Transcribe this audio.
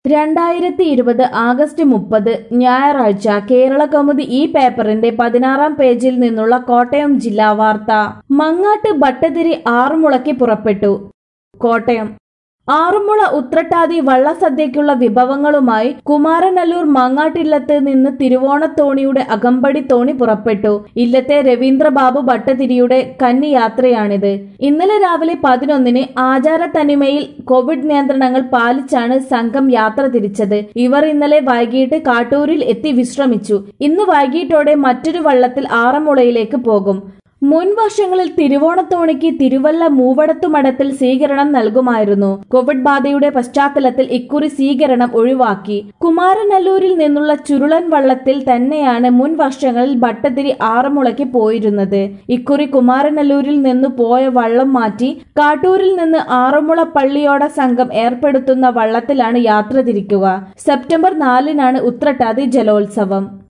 രണ്ടായിരത്തി ഇരുപത് ആഗസ്റ്റ് മുപ്പത് ഞായറാഴ്ച കേരളകൗമുദി ഈ പേപ്പറിന്റെ പതിനാറാം പേജിൽ നിന്നുള്ള കോട്ടയം ജില്ലാ വാർത്ത മങ്ങാട്ട് ഭട്ടതിരി ആറുമുളയ്ക്ക് പുറപ്പെട്ടു കോട്ടയം ആറുമുള ഉത്രട്ടാതി വള്ളസദ്യയ്ക്കുള്ള വിഭവങ്ങളുമായി കുമാരനല്ലൂർ മാങ്ങാട്ടില്ലത്ത് നിന്ന് തിരുവോണത്തോണിയുടെ അകമ്പടി തോണി പുറപ്പെട്ടു ഇല്ലത്തെ രവീന്ദ്രബാബു ഭട്ടതിരിയുടെ കന്നിയാത്രയാണിത് ഇന്നലെ രാവിലെ പതിനൊന്നിന് ആചാര തനിമയിൽ കോവിഡ് നിയന്ത്രണങ്ങൾ പാലിച്ചാണ് സംഘം യാത്ര തിരിച്ചത് ഇവർ ഇന്നലെ വൈകിട്ട് കാട്ടൂരിൽ എത്തി വിശ്രമിച്ചു ഇന്ന് വൈകിട്ടോടെ മറ്റൊരു വള്ളത്തിൽ ആറന്മുളയിലേക്ക് പോകും മുൻ വർഷങ്ങളിൽ തിരുവോണത്തോണിക്ക് തിരുവല്ല മൂവടത്തുമഠത്തിൽ സ്വീകരണം നൽകുമായിരുന്നു കോവിഡ് ബാധയുടെ പശ്ചാത്തലത്തിൽ ഇക്കുറി സ്വീകരണം ഒഴിവാക്കി കുമാരനല്ലൂരിൽ നിന്നുള്ള ചുരുളൻ വള്ളത്തിൽ തന്നെയാണ് മുൻ വർഷങ്ങളിൽ ഭട്ടതിരി ആറന്മുളയ്ക്ക് പോയിരുന്നത് ഇക്കുറി കുമാരനല്ലൂരിൽ നിന്ന് പോയ വള്ളം മാറ്റി കാട്ടൂരിൽ നിന്ന് ആറന്മുള പള്ളിയോട സംഘം ഏർപ്പെടുത്തുന്ന വള്ളത്തിലാണ് യാത്ര തിരിക്കുക സെപ്റ്റംബർ നാലിനാണ് ഉത്രട്ടാതി ജലോത്സവം